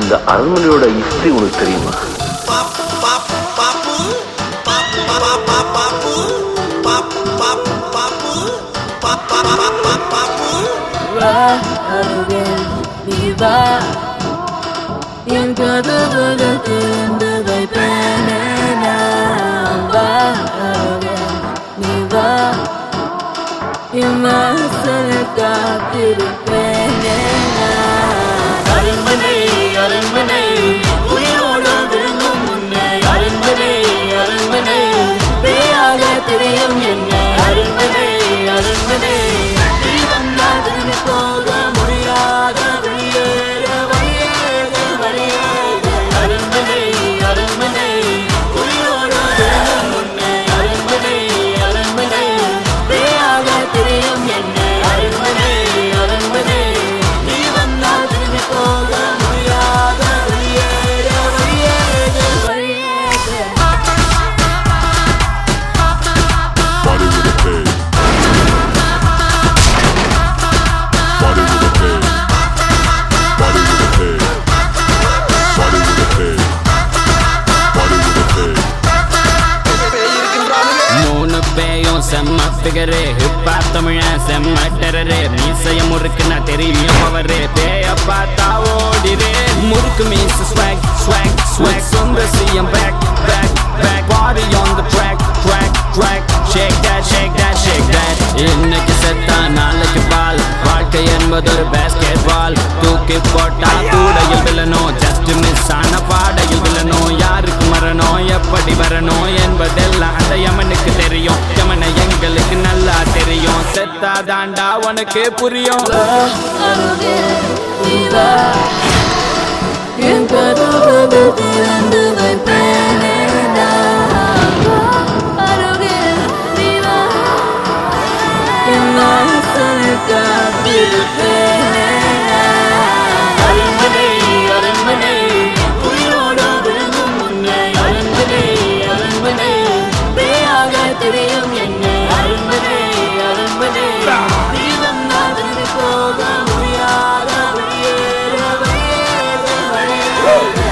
இந்த அரண்மனையோட ஹிஸ்டரி உனக்கு தெரியுமா வா அருகில் நீ வா என் கதவுகள் திறந்து வைப்பேனே நான் வா அருகில் நீ வா என் வாசல் காத்திருப்பேனே நான் அரண்மனை அரண்மனை உயிரோடு விழுங்கும் முன்னே அரண்மனை அரண்மனை பேயாக தெரியும் என்ன அரண்மனை அரண்மனை நீ வந்தால் திரும்பி போக முடியாத வெளியேற வழியேற வழியேற அரண்மனை அரண்மனை உயிரோடு விழுங்கும் முன்னே அரண்மனை அரண்மனை பேயாக தெரியும் என்ன அரண்மனை அரண்மனை நீ வந்தால் திரும்பி போக முடியாத வெளியேற வழியேற வழியேற Body with a pig. Body with a pig. Body with a pig. Body with a pig. Body with a pig. மூணு பேயும் செம்ம பிகரு ஹிப்பா தமிழ செம்ம டெரரு மீசைய முறுக்கு நான் தெரியும் அவரு பேய பார்த்தா ஓடிரு முறுக்கு மீச ஸ்வாக் ஸ்வாக் ஸ்வாக் சொந்த சிஎம் பேக் பேக் பேக் பாடி on the track track track shake that shake that shake that இன்னைக்கு செத்தா நாளைக்கு பால் வாழ்க்கை என்பது ஒரு பேஸ்கெட் பால் தூக்கி போட்டா கூடையில் விழணும் ஜஸ்ட் மிஸ் ஆன பாடையில் விழணும் யாருக்கு மரணம் எப்படி வரணும் என்பதெல்லாம் அந்த யமனுக்கு தெரியும் யமனை எங்களுக்கு நல்லா தெரியும் செத்தா தாண்டா உனக்கு புரியும் என் கதவுகள் திறந்து வைப்பேனே நான் வா, அருகில் நீ வா. என் வாசல் காத்திருப்பேனே நான். அரண்மனை, அரண்மனை, உயிரோடு விழுங்கும் முன்னே. அரண்மனை, அரண்மனை, பேயாக தெரியும் என்ன அரண்மனை அரண்மனை நீ வந்தால் திரும்பி போக முடியாத வெளியேற வெளியேற வெளியேற